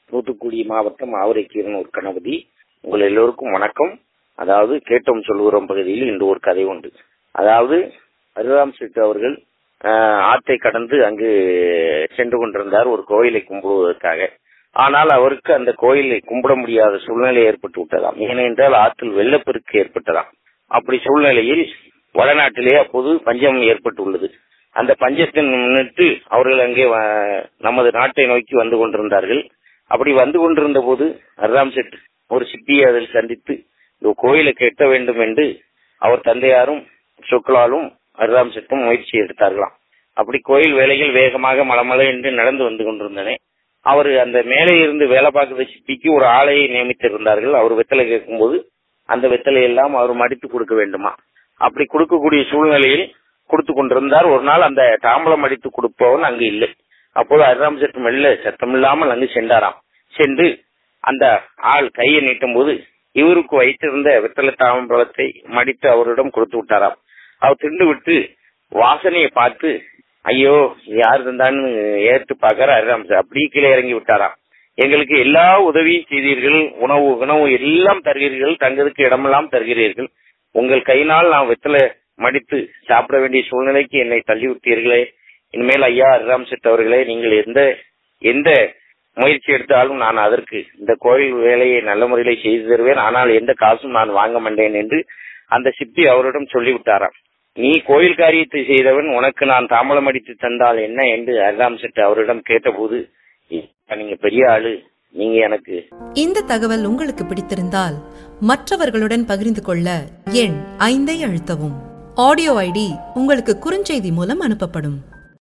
தூத்துக்குடி மாவட்டம் ஆவரைக்கீரனூர் கணபதி உங்கள் எல்லோருக்கும் வணக்கம் அதாவது கேட்டோம் சொல்லுகிறோம் பகுதியில் இன்று ஒரு கதை உண்டு அதாவது ஹரிராம் சிட்டு அவர்கள் ஆஹ், ஆற்றை கடந்து அங்கு சென்று கொண்டிருந்தார் ஒரு கோயிலை கும்பிடுவதற்காக ஆனால் அவருக்கு அந்த கோயிலை கும்பிட முடியாத சூழ்நிலை ஏற்பட்டு விட்டதாம் ஏனென்றால் ஆற்றில் வெள்ளப்பெருக்கு ஏற்பட்டதாம் அப்படி சூழ்நிலையில் வடநாட்டிலே அப்போது பஞ்சம் ஏற்பட்டுள்ளது அந்த பஞ்சத்தின் முன்னிட்டு அவர்கள் அங்கே வ- நமது நாட்டை நோக்கி வந்து கொண்டிருந்தார்கள் அப்படி வந்து கொண்டிருந்த போது அர்ராம் செட் ஒரு சிப்பியை அதில் சந்தித்து இந்த கோயிலை கட்ட வேண்டும் என்று அவர் தந்தையாரும் சுக்லாலும் அர்ராம் செட்டும் முயற்சி எடுத்தார்களாம் அப்படி கோயில் வேலைகள் வேகமாக மலமலை என்று நடந்து வந்து கொண்டிருந்தன அவர் அந்த மேலே இருந்து வேலை பார்க்கிற சிப்பிக்கு ஒரு ஆளையை நியமித்திருந்தார்கள் அவர் வெத்தலை கேட்கும்போது அந்த வெத்தலை எல்லாம் அவர் மடித்து கொடுக்க வேண்டுமா அப்படி கொடுக்கக்கூடிய சூழ்நிலையில் கொடுத்து கொண்டிருந்தார் ஒரு நாள் அந்த தாம்பலம் அடித்து கொடுப்பவன் அங்கு இல்லை அப்போது அர்ராம் செட் மெல்ல சத்தமில்லாமல் அங்கு சென்றாராம் சென்று அந்த ஆள் கையை நீட்டும் போது இவருக்கு வைத்திருந்த வெத்தலை தாம்பலத்தை மடித்து அவரிடம் கொடுத்து விட்டாராம் அவர் திண்டு விட்டு வாசனையை பார்த்து ஐயோ இது யாரு தந்தான்னு ஏற்று பார்க்கற அர்ராம் செட் அப்படியே கீழே இறங்கி விட்டாராம் எங்களுக்கு எல்லா உதவியும் செய்தீர்கள் உணவு உணவு எல்லாம் தருகிறீர்கள் தங்குறதுக்கு இடமெல்லாம் தருகிறீர்கள் உங்கள் கையினால் நான் வெத்தலை மடித்து சாப்பிட வேண்டிய சூழ்நிலைக்கு என்னை தள்ளிவிட்டீர்களே இனிமேல் ஐயா அர்ராம் செட் அவர்களே நீங்கள் எந்த எந்த முயற்சி எடுத்தாலும் நான் அதற்கு இந்த கோயில் வேலையை நல்ல முறையில் செய்து தருவேன் ஆனால் எந்த காசும் நான் வாங்க மாட்டேன் என்று அந்த சிப்பி அவரிடம் சொல்லிவிட்டாராம் நீ கோயில் காரியத்தை செய்தவன் உனக்கு நான் தாம்பலம் அடித்து தந்தால் என்ன என்று அர்ராம் செட் அவரிடம் கேட்டபோது நீங்க பெரிய ஆளு நீங்க எனக்கு இந்த தகவல் உங்களுக்கு பிடித்திருந்தால் மற்றவர்களுடன் பகிர்ந்து கொள்ள எண் ஐந்தை அழுத்தவும் ஆடியோ ஐடி உங்களுக்கு குறுஞ்செய்தி மூலம் அனுப்பப்படும்